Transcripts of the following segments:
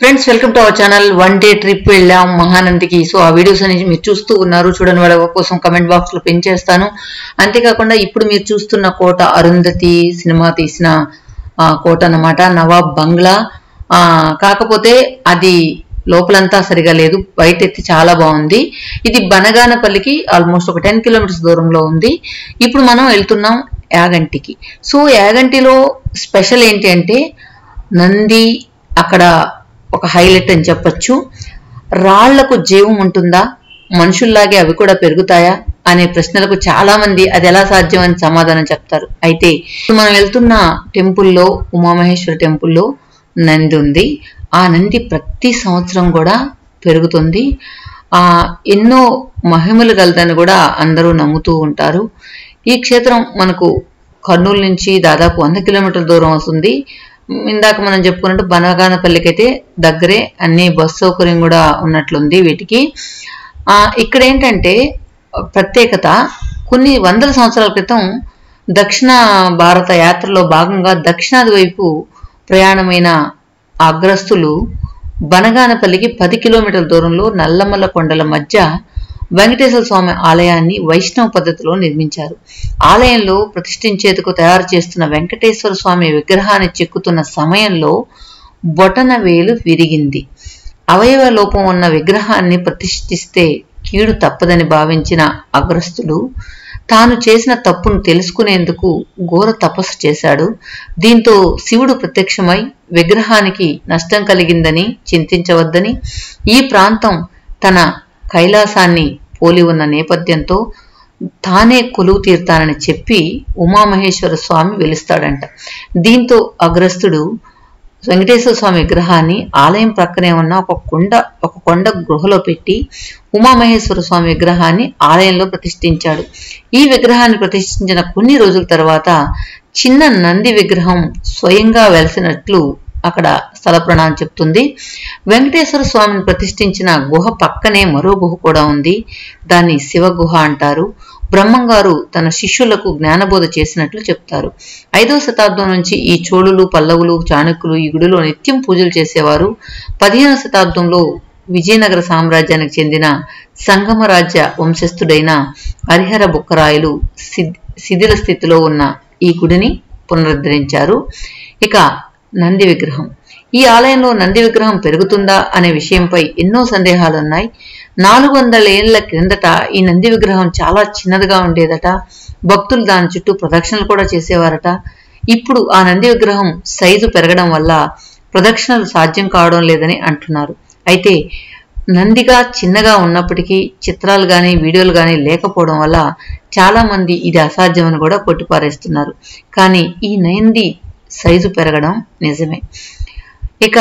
friends welcome to our channel one day trip వెళ్ళాం మహానందికి so ఆ వీడియోస్ అనేది మీరు చూస్తూ ఉన్నారు చూడని వాళ్ళ కోసం కమెంట్ బాక్స్ లో పిన్ చేస్తాను అంతేకాకుండా ఇప్పుడు మీరు చూస్తున్న కోట అరుంధతి సినిమా తీసిన ఆ, కోట అన్నమాట నవాబ్ బంగ్లా ఆ, కాకపోతే అది లోపలంతా సరిగా లేదు బయట ఎత్తి చాలా బాగుంది ఇది బనగానపల్లికి ఆల్మోస్ట్ ఒక టెన్ కిలోమీటర్స్ దూరంలో ఉంది ఇప్పుడు మనం వెళ్తున్నాం యాగంటికి సో యాగంటిలో స్పెషల్ ఏంటి అంటే నంది అక్కడ ఒక హైలైట్ అని చెప్పొచ్చు రాళ్లకు జీవం ఉంటుందా మనుషుల్లాగే అవి కూడా పెరుగుతాయా అనే ప్రశ్నలకు చాలా మంది అది ఎలా సాధ్యం అని సమాధానం చెప్తారు అయితే ఇప్పుడు మనం వెళ్తున్న టెంపుల్లో ఉమామహేశ్వర టెంపుల్లో నంది ఉంది ఆ నంది ప్రతి సంవత్సరం కూడా పెరుగుతుంది ఆ ఎన్నో మహిమలు కలదని కూడా అందరూ నమ్ముతూ ఉంటారు ఈ క్షేత్రం మనకు కర్నూలు నుంచి దాదాపు వంద కిలోమీటర్ల దూరం వస్తుంది ఇందాక మనం చెప్పుకున్నట్టు బనగానపల్లికి అయితే దగ్గరే అన్ని బస్ సౌకర్యం కూడా ఉన్నట్లుంది వీటికి ఆ ఇక్కడ ఏంటంటే ప్రత్యేకత కొన్ని వందల సంవత్సరాల క్రితం దక్షిణ భారత యాత్రలో భాగంగా దక్షిణాది వైపు ప్రయాణమైన అగ్రస్తులు బనగానపల్లికి పది కిలోమీటర్ల దూరంలో నల్లమల్ల కొండల మధ్య వెంకటేశ్వర స్వామి ఆలయాన్ని వైష్ణవ పద్ధతిలో నిర్మించారు ఆలయంలో ప్రతిష్ఠించేందుకు తయారు చేస్తున్న వెంకటేశ్వర స్వామి విగ్రహాన్ని చెక్కుతున్న సమయంలో బొటన వేలు విరిగింది అవయవ లోపం ఉన్న విగ్రహాన్ని ప్రతిష్ఠిస్తే కీడు తప్పదని భావించిన అగ్రస్తుడు తాను చేసిన తప్పును తెలుసుకునేందుకు ఘోర తపస్సు చేశాడు దీంతో శివుడు ప్రత్యక్షమై విగ్రహానికి నష్టం కలిగిందని చింతించవద్దని ఈ ప్రాంతం తన కైలాసాన్ని పోలి ఉన్న నేపథ్యంతో తానే కొలువు తీర్తానని చెప్పి ఉమామహేశ్వర స్వామి వెలుస్తాడంట దీంతో అగ్రస్తుడు వెంకటేశ్వర స్వామి విగ్రహాన్ని ఆలయం ప్రక్కనే ఉన్న ఒక కొండ ఒక కొండ గృహలో పెట్టి ఉమామహేశ్వర స్వామి విగ్రహాన్ని ఆలయంలో ప్రతిష్ఠించాడు ఈ విగ్రహాన్ని ప్రతిష్ఠించిన కొన్ని రోజుల తర్వాత చిన్న నంది విగ్రహం స్వయంగా వెలిసినట్లు అక్కడ స్థల ప్రణాళిక చెప్తుంది వెంకటేశ్వర స్వామిని ప్రతిష్ఠించిన గుహ పక్కనే మరో గుహ కూడా ఉంది దాన్ని శివ గుహ అంటారు బ్రహ్మంగారు తన శిష్యులకు జ్ఞానబోధ చేసినట్లు చెప్తారు ఐదవ శతాబ్దం నుంచి ఈ చోళులు పల్లవులు చాణక్యులు ఈ గుడిలో నిత్యం పూజలు చేసేవారు పదిహేనవ శతాబ్దంలో విజయనగర సామ్రాజ్యానికి చెందిన సంగమరాజ్య వంశస్థుడైన హరిహర బుక్కరాయలు శిథి- శిథిల స్థితిలో ఉన్న ఈ గుడిని పునరుద్ధరించారు ఇక నంది విగ్రహం ఈ ఆలయంలో నంది విగ్రహం పెరుగుతుందా అనే విషయంపై ఎన్నో సందేహాలు ఉన్నాయి నాలుగు వందల ఏళ్ల క్రిందట ఈ నంది విగ్రహం చాలా చిన్నదిగా ఉండేదట భక్తులు దాని చుట్టూ ప్రదక్షిణలు కూడా చేసేవారట ఇప్పుడు ఆ నంది విగ్రహం సైజు పెరగడం వల్ల ప్రదక్షిణలు సాధ్యం కావడం లేదని అంటున్నారు అయితే నందిగా చిన్నగా ఉన్నప్పటికీ చిత్రాలు కానీ వీడియోలు కానీ లేకపోవడం వల్ల చాలా మంది ఇది అసాధ్యమని కూడా కొట్టిపారేస్తున్నారు కానీ ఈ నంది సైజు పెరగడం నిజమే ఇక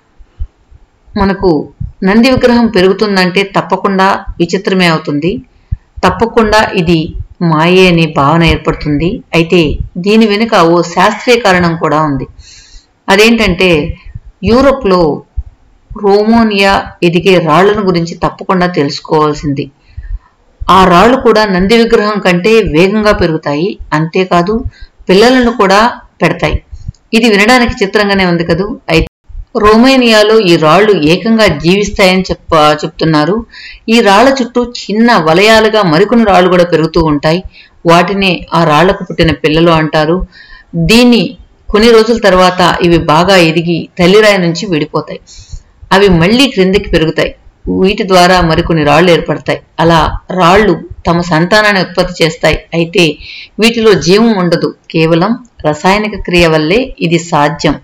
మనకు నంది విగ్రహం పెరుగుతుందంటే తప్పకుండా విచిత్రమే అవుతుంది తప్పకుండా ఇది మాయే అనే భావన ఏర్పడుతుంది అయితే దీని వెనుక ఓ శాస్త్రీయ కారణం కూడా ఉంది అదేంటంటే యూరోప్లో రోమోనియా ఎదిగే రాళ్లను గురించి తప్పకుండా తెలుసుకోవాల్సింది ఆ రాళ్ళు కూడా నంది విగ్రహం కంటే వేగంగా పెరుగుతాయి అంతేకాదు పిల్లలను కూడా పెడతాయి ఇది వినడానికి చిత్రంగానే ఉంది కదూ అయితే రోమేనియాలో ఈ రాళ్లు ఏకంగా జీవిస్తాయని చెప్ప చెప్తున్నారు ఈ రాళ్ల చుట్టూ చిన్న వలయాలుగా మరికొన్ని రాళ్లు కూడా పెరుగుతూ ఉంటాయి వాటినే ఆ రాళ్లకు పుట్టిన పిల్లలు అంటారు దీన్ని కొన్ని రోజుల తర్వాత ఇవి బాగా ఎదిగి తల్లిరాయి నుంచి విడిపోతాయి అవి మళ్ళీ క్రిందికి పెరుగుతాయి వీటి ద్వారా మరికొన్ని రాళ్లు ఏర్పడతాయి అలా రాళ్లు తమ సంతానాన్ని ఉత్పత్తి చేస్తాయి అయితే వీటిలో జీవం ఉండదు కేవలం రసాయనిక క్రియ వల్లే ఇది సాధ్యం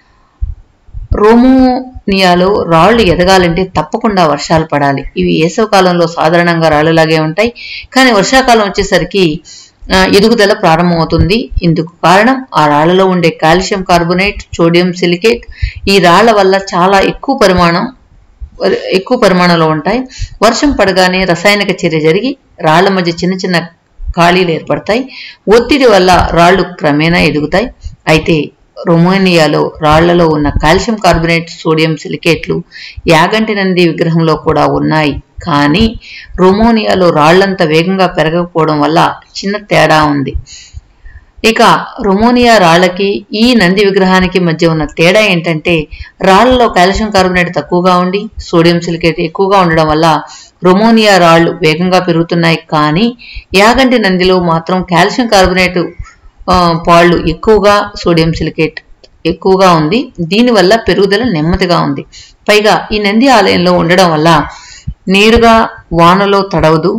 రోమోనియాలో రాళ్లు ఎదగాలంటే తప్పకుండా వర్షాలు పడాలి ఇవి వేసవకాలంలో సాధారణంగా రాళ్లులాగే ఉంటాయి కానీ వర్షాకాలం వచ్చేసరికి ఆ, ఎదుగుదల ప్రారంభమవుతుంది ఇందుకు కారణం ఆ రాళ్లలో ఉండే కాల్షియం కార్బోనేట్ సోడియం సిలికేట్ ఈ రాళ్ల వల్ల చాలా ఎక్కువ పరిమాణం ఎక్కువ పరిమాణంలో ఉంటాయి వర్షం పడగానే రసాయనిక చర్య జరిగి రాళ్ల మధ్య చిన్న చిన్న ఖాళీలు ఏర్పడతాయి ఒత్తిడి వల్ల రాళ్లు క్రమేణా ఎదుగుతాయి అయితే రొమేనియాలో రాళ్లలో ఉన్న కాల్షియం కార్బోనేట్ సోడియం సిలికేట్లు యాగంటి నంది విగ్రహంలో కూడా ఉన్నాయి కానీ రొమోనియాలో రాళ్లంత వేగంగా పెరగకపోవడం వల్ల చిన్న తేడా ఉంది ఇక రొమోనియా రాళ్లకి ఈ నంది విగ్రహానికి మధ్య ఉన్న తేడా ఏంటంటే రాళ్లలో కాల్షియం కార్బోనేట్ తక్కువగా ఉండి సోడియం సిలికేట్ ఎక్కువగా ఉండడం వల్ల రొమోనియా రాళ్లు వేగంగా పెరుగుతున్నాయి కానీ యాగంటి నందిలో మాత్రం కాల్షియం కార్బోనేట్ ఆ, పాళ్ళు ఎక్కువగా సోడియం సిలికేట్ ఎక్కువగా ఉంది దీనివల్ల పెరుగుదల నెమ్మదిగా ఉంది పైగా ఈ నంది ఆలయంలో ఉండడం వల్ల నేరుగా వానలో తడవదు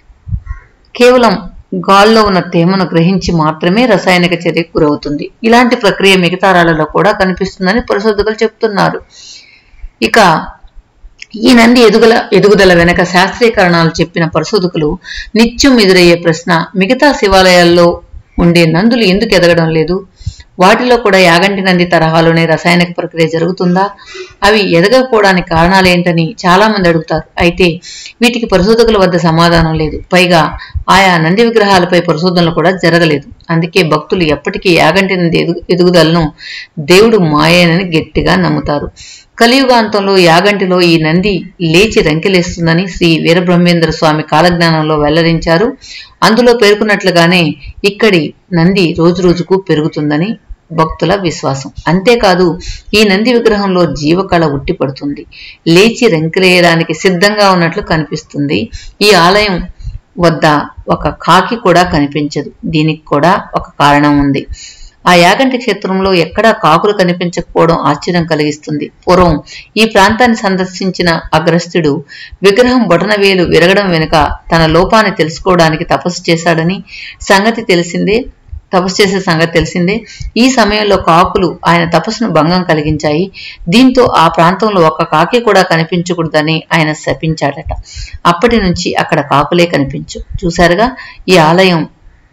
కేవలం గాల్లో ఉన్న తేమను గ్రహించి మాత్రమే రసాయనిక చర్యకు గురవుతుంది ఇలాంటి ప్రక్రియ మిగతా రాళ్లలో కూడా కనిపిస్తుందని పరిశోధకులు చెప్తున్నారు ఇక ఈ నంది ఎదుగుల ఎదుగుదల వెనక శాస్త్రీయ కారణాలు చెప్పిన పరిశోధకులు నిత్యం ఎదురయ్యే ప్రశ్న మిగతా శివాలయాల్లో ఉండే నందులు ఎందుకు ఎదగడం లేదు వాటిలో కూడా యాగంటి నంది తరహాలోనే రసాయనిక ప్రక్రియ జరుగుతుందా అవి ఎదగకపోవడానికి కారణాలు ఏంటని చాలా మంది అడుగుతారు అయితే వీటికి పరిశోధకుల వద్ద సమాధానం లేదు పైగా ఆయా నంది విగ్రహాలపై పరిశోధనలు కూడా జరగలేదు అందుకే భక్తులు ఎప్పటికీ యాగంటి నంది ఎదుగు ఎదుగుదలను దేవుడు మాయేనని గట్టిగా నమ్ముతారు కలియుగాంతంలో యాగంటిలో ఈ నంది లేచి రంకెలేస్తుందని శ్రీ వీరబ్రహ్మేంద్ర స్వామి కాలజ్ఞానంలో వెల్లడించారు అందులో పేర్కొన్నట్లుగానే ఇక్కడి నంది రోజురోజుకు పెరుగుతుందని భక్తుల విశ్వాసం అంతేకాదు ఈ నంది విగ్రహంలో జీవకళ ఉట్టిపడుతుంది లేచి రంకెలేయడానికి సిద్ధంగా ఉన్నట్లు కనిపిస్తుంది ఈ ఆలయం వద్ద ఒక కాకి కూడా కనిపించదు దీనికి కూడా ఒక కారణం ఉంది ఆ యాగంటి క్షేత్రంలో ఎక్కడా కాకులు కనిపించకపోవడం ఆశ్చర్యం కలిగిస్తుంది పూర్వం ఈ ప్రాంతాన్ని సందర్శించిన అగ్రస్తుడు విగ్రహం బొటనవేలు విరగడం వెనుక తన లోపాన్ని తెలుసుకోవడానికి తపస్సు చేశాడని సంగతి తెలిసిందే తపస్సు చేసే సంగతి తెలిసిందే ఈ సమయంలో కాకులు ఆయన తపస్సును భంగం కలిగించాయి దీంతో ఆ ప్రాంతంలో ఒక్క కాకి కూడా కనిపించకూడదని ఆయన శపించాడట అప్పటి నుంచి అక్కడ కాకులే కనిపించు చూశారుగా ఈ ఆలయం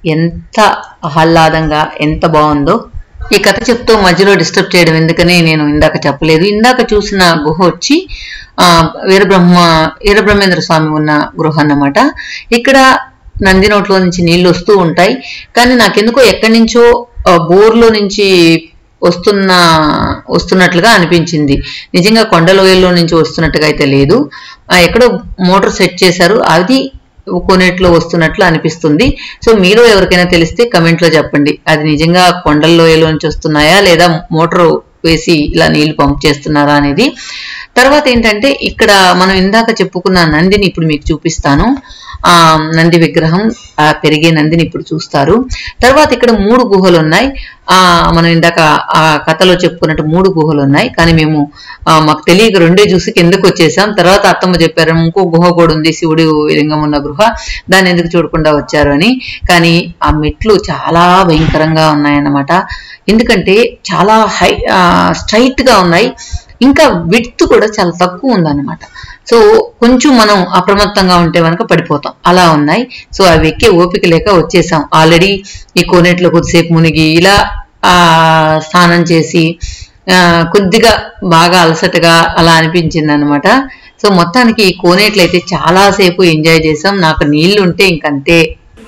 ఎంత ఆహ్లాదంగా ఎంత బాగుందో ఈ కథ చెప్తూ మధ్యలో డిస్టర్బ్ చేయడం ఎందుకని నేను ఇందాక చెప్పలేదు ఇందాక చూసిన గుహ వచ్చి ఆ వీరబ్రహ్మ వీరబ్రహ్మేంద్ర స్వామి ఉన్న గృహ అన్నమాట ఇక్కడ నంది నోట్లో నుంచి నీళ్లు వస్తూ ఉంటాయి కానీ నాకెందుకో ఎక్కడి నుంచో ఆ, బోర్లో నుంచి వస్తున్న వస్తున్నట్లుగా అనిపించింది నిజంగా కొండలోయల్లో నుంచి వస్తున్నట్టుగా అయితే లేదు ఆ, ఎక్కడో మోటార్ సెట్ చేశారు అది కొనేట్లో వస్తున్నట్లు అనిపిస్తుంది సో మీలో ఎవరికైనా తెలిస్తే కమెంట్ లో చెప్పండి అది నిజంగా కొండల లోయలో నుంచి వస్తున్నాయా లేదా మోటార్ వేసి ఇలా నీళ్లు పంప్ చేస్తున్నారా అనేది తర్వాత ఏంటంటే ఇక్కడ మనం ఇందాక చెప్పుకున్న నందిని ఇప్పుడు మీకు చూపిస్తాను ఆ నంది విగ్రహం ఆ పెరిగే నందిని ఇప్పుడు చూస్తారు తర్వాత ఇక్కడ మూడు గుహలు ఉన్నాయి ఆ మనం ఇందాక ఆ కథలో చెప్పుకున్నట్టు మూడు గుహలు ఉన్నాయి కానీ మేము ఆ, మాకు తెలియక రెండే చూసి కిందకు వచ్చేసాం తర్వాత అత్తమ్మ చెప్పారు ఇంకో గుహ కూడా ఉంది శివుడు లింగం ఉన్న గృహ దాన్ని ఎందుకు చూడకుండా వచ్చారు అని కానీ ఆ మెట్లు చాలా భయంకరంగా ఉన్నాయన్నమాట ఎందుకంటే చాలా హై స్ట్రైట్ గా ఉన్నాయి ఇంకా విడ్త్ కూడా చాలా తక్కువ ఉందన్నమాట సో కొంచెం మనం అప్రమత్తంగా ఉంటే కనుక పడిపోతాం అలా ఉన్నాయి సో అవి ఎక్కే ఓపిక లేక వచ్చేసాం ఆల్రెడీ ఈ కోనేట్లో కొద్దిసేపు మునిగి ఇలా ఆ స్నానం చేసి ఆ, కొద్దిగా బాగా అలసటగా అలా అనిపించింది అనమాట సో మొత్తానికి ఈ కోనేట్లు అయితే చాలాసేపు ఎంజాయ్ చేసాం నాకు నీళ్లు ఉంటే ఇంకంతే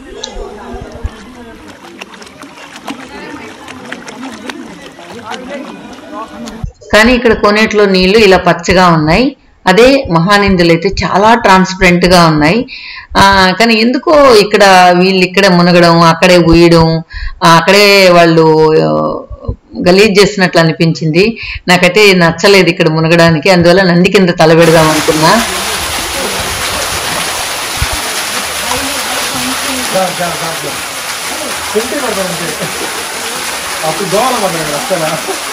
కానీ ఇక్కడ కోనేట్లో నీళ్లు ఇలా పచ్చగా ఉన్నాయి అదే మహానిందులు అయితే చాలా ట్రాన్స్పరెంట్ గా ఉన్నాయి ఆ కానీ ఎందుకో ఇక్కడ వీళ్ళు ఇక్కడే మునగడం అక్కడే ఉయ్యడం ఆ, అక్కడే వాళ్ళు ఆ, గలీజ్ చేస్తున్నట్లు అనిపించింది నాకైతే నచ్చలేదు ఇక్కడ మునగడానికి అందువల్ల నంది కింద తల పెడదాం అనుకున్నా తింటే పడతానంటే అప్పుడు దోమల పడ్డాడు అసలు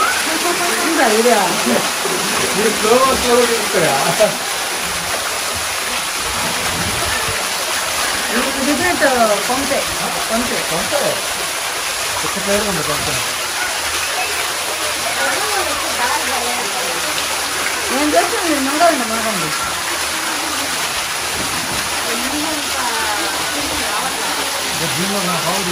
మీరు స్లో స్లో తింటారా కొంతే కొంతే ఇక్కడ ఉంది కొంచెం నేను చేస్తాను మీరు మంగళండి మనకండి దీనిలో నా హౌస్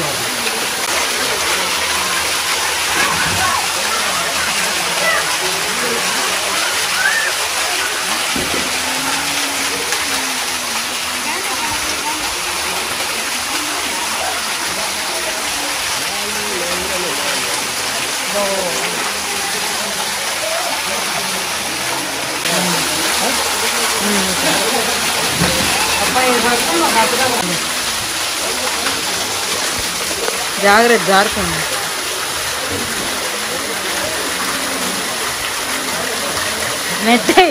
జాగ్రత్త జారుతుంది నెట్టే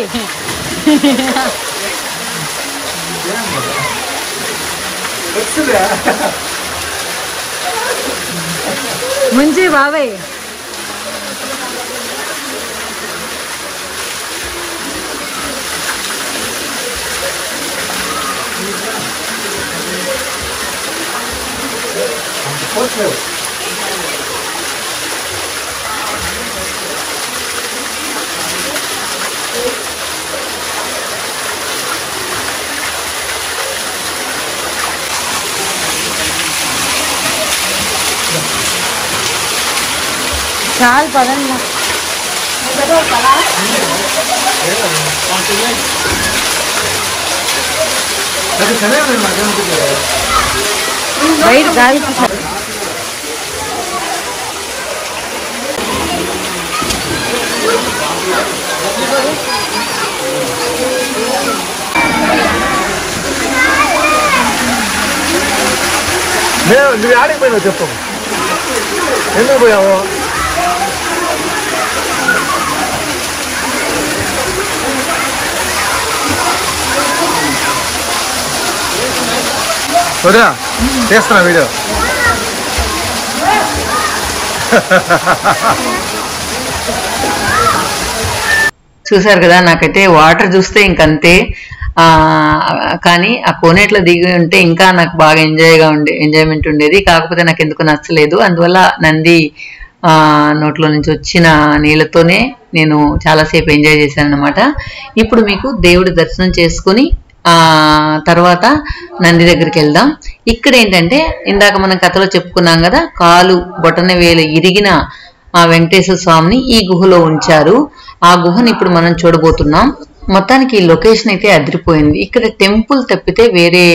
వచ్చిందా ముంచి బాబాయ్ పోట్లేదు చాలు పదండి అది సరే నాకేమనుకుంటుంది బయట గాలి నేను నువ్వు ఆడికి పోయినావు చెప్పు ఎందుకు పోయావు వదినా చేస్తున్నా వీడియో చూసారు కదా నాకైతే వాటర్ చూస్తే ఇంకంతే ఆ కానీ ఆ కోనేట్లో దిగి ఉంటే ఇంకా నాకు బాగా ఎంజాయ్గా ఉండే ఎంజాయ్మెంట్ ఉండేది కాకపోతే నాకు ఎందుకు నచ్చలేదు అందువల్ల నంది ఆ నోట్లో నుంచి వచ్చిన నీళ్ళతోనే నేను చాలాసేపు ఎంజాయ్ చేశాను అనమాట ఇప్పుడు మీకు దేవుడి దర్శనం చేసుకుని ఆ తర్వాత నంది దగ్గరికి వెళ్దాం ఇక్కడ ఏంటంటే ఇందాక మనం కథలో చెప్పుకున్నాం కదా కాలు బొటన వేలు ఇరిగిన ఆ వెంకటేశ్వర స్వామిని ఈ గుహలో ఉంచారు ఆ గుహని ఇప్పుడు మనం చూడబోతున్నాం మొత్తానికి ఈ లొకేషన్ అయితే అదిరిపోయింది ఇక్కడ టెంపుల్ తప్పితే వేరే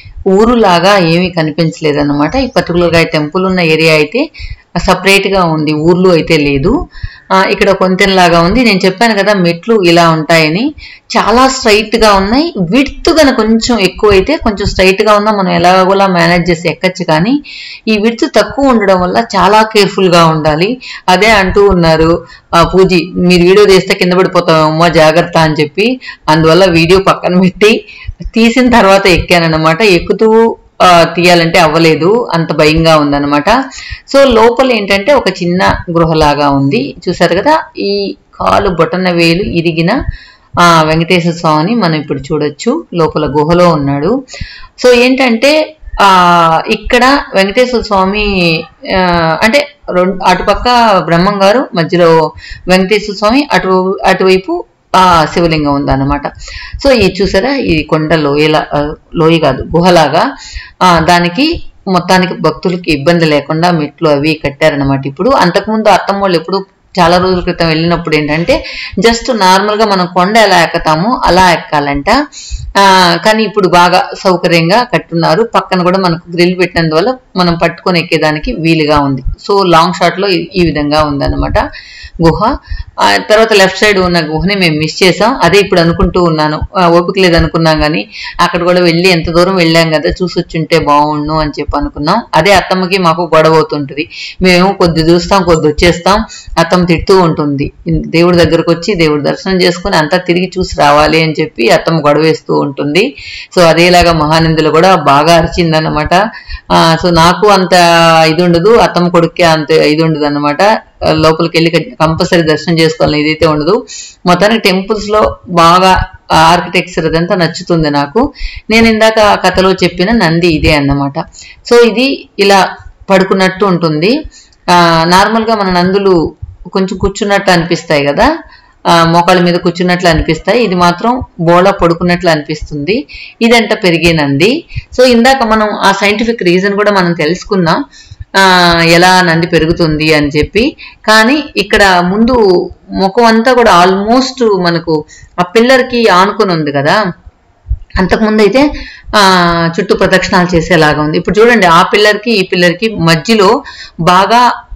ఊరులాగా ఏమీ కనిపించలేదు అనమాట ఈ పర్టికులర్గా ఈ టెంపుల్ ఉన్న ఏరియా అయితే సపరేట్ గా ఉంది ఊర్లు అయితే లేదు ఆ, ఇక్కడ కొంచెంలాగా ఉంది నేను చెప్పాను కదా మెట్లు ఇలా ఉంటాయని చాలా స్ట్రైట్ గా ఉన్నాయి విడ్త్ గన కొంచెం ఎక్కువ అయితే కొంచెం స్ట్రైట్ గా ఉన్నా మనం ఎలాగోలా మేనేజ్ చేసి ఎక్కచ్చు కానీ ఈ విడ్త్ తక్కువ ఉండడం వల్ల చాలా కేర్ఫుల్ గా ఉండాలి అదే అంటూ ఉన్నారు ఆ పూజీ మీరు వీడియో తీస్తే కింద పడిపోతామమ్మా జాగ్రత్త అని చెప్పి అందువల్ల వీడియో పక్కన పెట్టి తీసిన తర్వాత ఎక్కానన్నమాట ఎక్కుతూ ఆ, తీయాలంటే అవ్వలేదు అంత భయంగా ఉందన్నమాట సో లోపల ఏంటంటే ఒక చిన్న గృహలాగా ఉంది చూసారు కదా ఈ కాలు బొటన వేలు ఇరిగిన ఆ వెంకటేశ్వర స్వామిని మనం ఇప్పుడు చూడొచ్చు లోపల గుహలో ఉన్నాడు సో ఏంటంటే ఆ ఇక్కడ వెంకటేశ్వర స్వామి ఆ, అంటే రెండు అటుపక్క బ్రహ్మం గారు మధ్యలో వెంకటేశ్వర స్వామి అటు అటువైపు ఆ శివలింగం ఉందన్నమాట సో ఇది చూసారా ఈ కొండ లోయల ఆ, లోయ కాదు గుహలాగా ఆ, దానికి మొత్తానికి భక్తులకి ఇబ్బంది లేకుండా మెట్లు అవి కట్టారనమాట ఇప్పుడు అంతకుముందు అత్తమ్మ వాళ్ళు ఎప్పుడు చాలా రోజుల క్రితం వెళ్ళినప్పుడు ఏంటంటే జస్ట్ నార్మల్ గా మనం కొండ ఎలా ఎక్కుతామో అలా ఎక్కాలంట ఆ, కానీ ఇప్పుడు బాగా సౌకర్యంగా కట్టున్నారు పక్కన కూడా మనకు గ్రిల్ పెట్టినందువల్ల మనం పట్టుకొని ఎక్కేదానికి వీలుగా ఉంది సో లాంగ్ షాట్ లో ఈ- ఈ విధంగా ఉందన్నమాట గుహ ఆ తర్వాత లెఫ్ట్ సైడ్ ఉన్న గుహని మేము మిస్ చేసాం అదే ఇప్పుడు అనుకుంటూ ఉన్నాను ఆ, ఓపిక లేదు అనుకున్నాం కానీ అక్కడ కూడా వెళ్ళి ఎంత దూరం వెళ్ళాం కదా చూసి వచ్చుంటే బాగుండు అని చెప్పి అనుకున్నాం అదే అత్తమ్మకి మాకు గొడవ అవుతుంటుంది మేము కొద్ది చూస్తాం కొద్ది వచ్చేస్తాం అత్తమ్మ తిడుతూ ఉంటుంది దేవుడి దగ్గరకు వచ్చి దేవుడి దర్శనం చేసుకుని అంతా తిరిగి చూసి రావాలి అని చెప్పి అత్తమ్మ గొడవ వేస్తూ ఉంటుంది సో అదేలాగా మహానందులు కూడా బాగా అరిచిందన్నమాట ఆ, సో నాకు అంత ఇది ఉండదు అత్తమ్మ కొడుక్కి అంత ఇది ఉండదు అనమాట లోపలికి వెళ్ళి కంపల్సరీ దర్శనం చేసుకోవాలని ఇదైతే ఉండదు మొత్తానికి టెంపుల్స్ లో బాగా ఆర్కిటెక్చర్ అదంతా నచ్చుతుంది నాకు నేను ఇందాక ఆ కథలో చెప్పిన నంది ఇదే అన్నమాట సో ఇది ఇలా పడుకున్నట్టు ఉంటుంది ఆ నార్మల్ గా మన నందులు కొంచెం కూర్చున్నట్టు అనిపిస్తాయి కదా ఆ, మోకాళ్ళ మీద కూర్చున్నట్లు అనిపిస్తాయి ఇది మాత్రం బోళ పడుకున్నట్లు అనిపిస్తుంది ఇదంట పెరిగే నంది సో ఇందాక మనం ఆ సైంటిఫిక్ రీజన్ కూడా మనం తెలుసుకున్నాం ఆ, ఎలా నంది పెరుగుతుంది అని చెప్పి కానీ ఇక్కడ ముందు ముఖం అంతా కూడా ఆల్మోస్ట్ మనకు ఆ పిల్లర్కి ఆనుకొని ఉంది కదా అంతకుముందు అయితే ఆ చుట్టూ ప్రదక్షిణాలు చేసేలాగా ఉంది ఇప్పుడు చూడండి ఆ పిల్లర్కి ఈ పిల్లర్కి మధ్యలో బాగా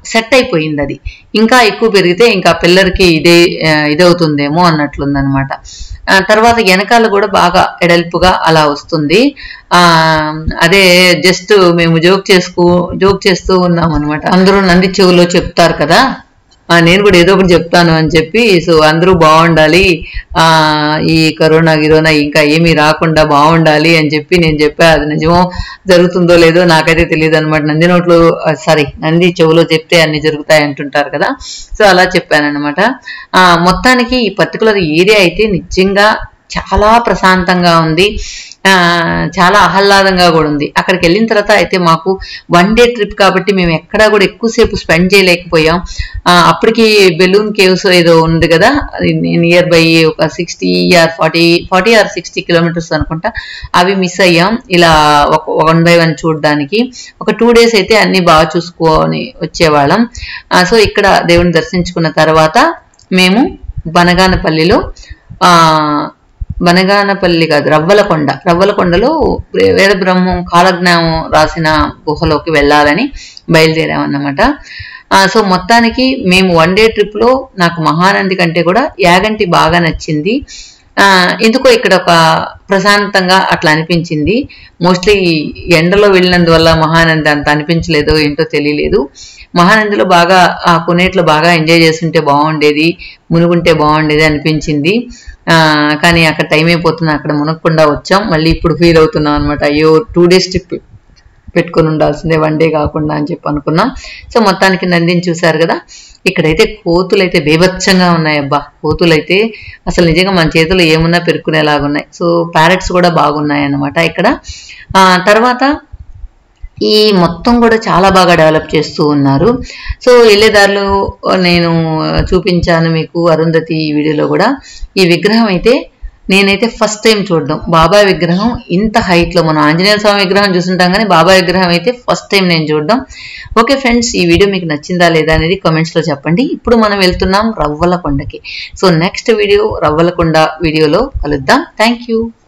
సెట్ అయిపోయింది అది ఇంకా ఎక్కువ పెరిగితే ఇంకా పిల్లర్కి ఇదే ఆ, ఇదవుతుందేమో అన్నట్లుందనమాట ఆ, తర్వాత వెనకాల కూడా బాగా ఎడల్పుగా అలా వస్తుంది ఆ అదే జస్ట్ మేము జోక్ చేసుకో జోక్ చేస్తూ ఉన్నాం అనమాట అందరూ నంది చెవులో చెప్తారు కదా ఆ, నేను కూడా ఏదో ఒకటి చెప్తాను అని చెప్పి సో అందరూ బాగుండాలి ఆ ఈ కరోనా గిరోనా ఇంకా ఏమీ రాకుండా బాగుండాలి అని చెప్పి నేను చెప్పా అది నిజమో జరుగుతుందో లేదో నాకైతే తెలియదు అనమాట నంది నోట్లో సారీ నంది చెవులో చెప్తే అన్ని జరుగుతాయి అంటుంటారు కదా సో అలా చెప్పానన్నమాట ఆ మొత్తానికి ఈ పర్టికులర్ ఏరియా అయితే నిజంగా చాలా ప్రశాంతంగా ఉంది ఆ, చాలా ఆహ్లాదంగా కూడా ఉంది అక్కడికి వెళ్ళిన తర్వాత అయితే మాకు వన్ డే ట్రిప్ కాబట్టి మేము ఎక్కడా కూడా ఎక్కువసేపు స్పెండ్ చేయలేకపోయాం ఆ, అప్పటికి బెలూన్ కేవ్స్ ఏదో ఉంది కదా నియర్ బై ఒక sixty or forty forty or sixty kilometers అనుకుంటా అవి మిస్ అయ్యాం ఇలా ఒక వన్ బై వన్ చూడడానికి ఒక టూ డేస్ అయితే అన్ని బాగా చూసుకొని వచ్చేవాళ్ళం ఆ, సో ఇక్కడ దేవుని దర్శించుకున్న తర్వాత మేము బనగానపల్లిలో ఆ బనగానపల్లి కాదు రవ్వలకొండ రవ్వలకొండలో వేద బ్రహ్మం కాలజ్ఞానం రాసిన గుహలోకి వెళ్ళాలని బయలుదేరామన్నమాట ఆ, సో మొత్తానికి మేము వన్ డే ట్రిప్లో నాకు మహానంది కంటే కూడా యాగంటి బాగా నచ్చింది ఆ, ఎందుకో ఇక్కడ ఒక ప్రశాంతంగా అట్లా అనిపించింది మోస్ట్లీ ఎండలో వెళ్ళినందువల్ల మహానంది అంత అనిపించలేదో ఏంటో తెలియలేదు మహానందిలో బాగా ఆ కొనేట్లో బాగా ఎంజాయ్ చేస్తుంటే బాగుండేది మునుగుంటే బాగుండేది అనిపించింది ఆ, కానీ అక్కడ టైం అయిపోతుంది అక్కడ మునగకుండా వచ్చాం మళ్ళీ ఇప్పుడు ఫీల్ అవుతున్నాం అనమాట అయ్యో టూ డేస్ ట్రిప్ పెట్టుకొని ఉండాల్సిందే వన్ డే కాకుండా అని చెప్పి అనుకున్నాం సో మొత్తానికి నందిని చూశారు కదా ఇక్కడైతే కోతులు అయితే బీభత్సంగా ఉన్నాయి అబ్బా కోతులు అయితే అసలు నిజంగా మన చేతిలో ఏమున్నా పెరుక్కునేలాగా ఉన్నాయి సో ప్యారెట్స్ కూడా బాగున్నాయి అన్నమాట ఇక్కడ ఆ, తర్వాత ఈ మొత్తం కూడా చాలా బాగా డెవలప్ చేస్తూ ఉన్నారు సో వెళ్ళేదారిలో నేను చూపించాను మీకు అరుంధతి ఈ వీడియోలో కూడా ఈ విగ్రహం అయితే నేనైతే ఫస్ట్ టైం చూడడం బాబా విగ్రహం ఇంత height లో మనం ఆంజనేయ స్వామి విగ్రహం చూస్తుంటాం కానీ బాబా విగ్రహం అయితే ఫస్ట్ టైం నేను చూడడం ఓకే ఫ్రెండ్స్ ఈ వీడియో మీకు నచ్చిందా లేదా అనేది comments లో చెప్పండి ఇప్పుడు మనం వెళ్తున్నాం రవ్వలకొండకి సో నెక్స్ట్ వీడియో రవ్వలకొండ వీడియోలో కలుద్దాం థ్యాంక్ యూ